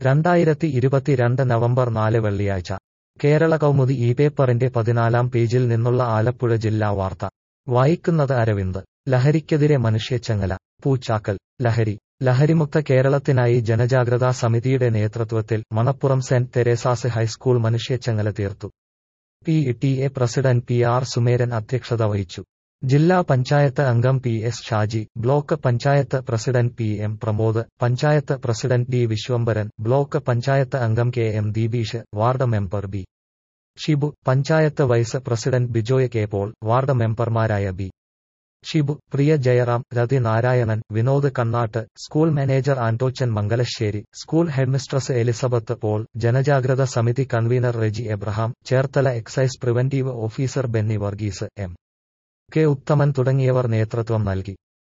രണ്ടായിരത്തി ഇരുപത്തിരണ്ട് നവംബർ നാല് വെള്ളിയാഴ്ച കേരള കൗമുദി ഈ പേപ്പറിന്റെ പതിനാലാം പേജിൽ നിന്നുള്ള ആലപ്പുഴ ജില്ലാ വാർത്ത വായിക്കുന്നത് അരവിന്ദ് ലഹരിക്കെതിരെ മനുഷ്യച്ചങ്ങല പൂച്ചാക്കൽ ലഹരി ലഹരിമുക്ത കേരളത്തിനായി ജനജാഗ്രതാ സമിതിയുടെ നേതൃത്വത്തിൽ മണപ്പുറം സെന്റ് തെരേസാസ് ഹൈസ്കൂൾ മനുഷ്യച്ചങ്ങല തീർത്തു P T A president P R Sumeran അധ്യക്ഷത വഹിച്ചു ജില്ലാ പഞ്ചായത്ത് അംഗം P S Shaji block panchayat president P M Pramod panchayat president D Vishwambharan block panchayat അംഗം K M Deepish ward member B Shibu panchayat vice president Bijoy K Paul ward മെമ്പർമാരായ B Shibu Priya Jayaram Rathi Narayanan Vinod Kannatt school manager Antochan Mangalassery school headmistress Elizabeth Paul ജനജാഗ്രത സമിതി convener Reji Abraham Cherthala excise preventive officer Benny Varghese M K Uthaman തുടങ്ങിയവർ നേതൃത്വം നൽകി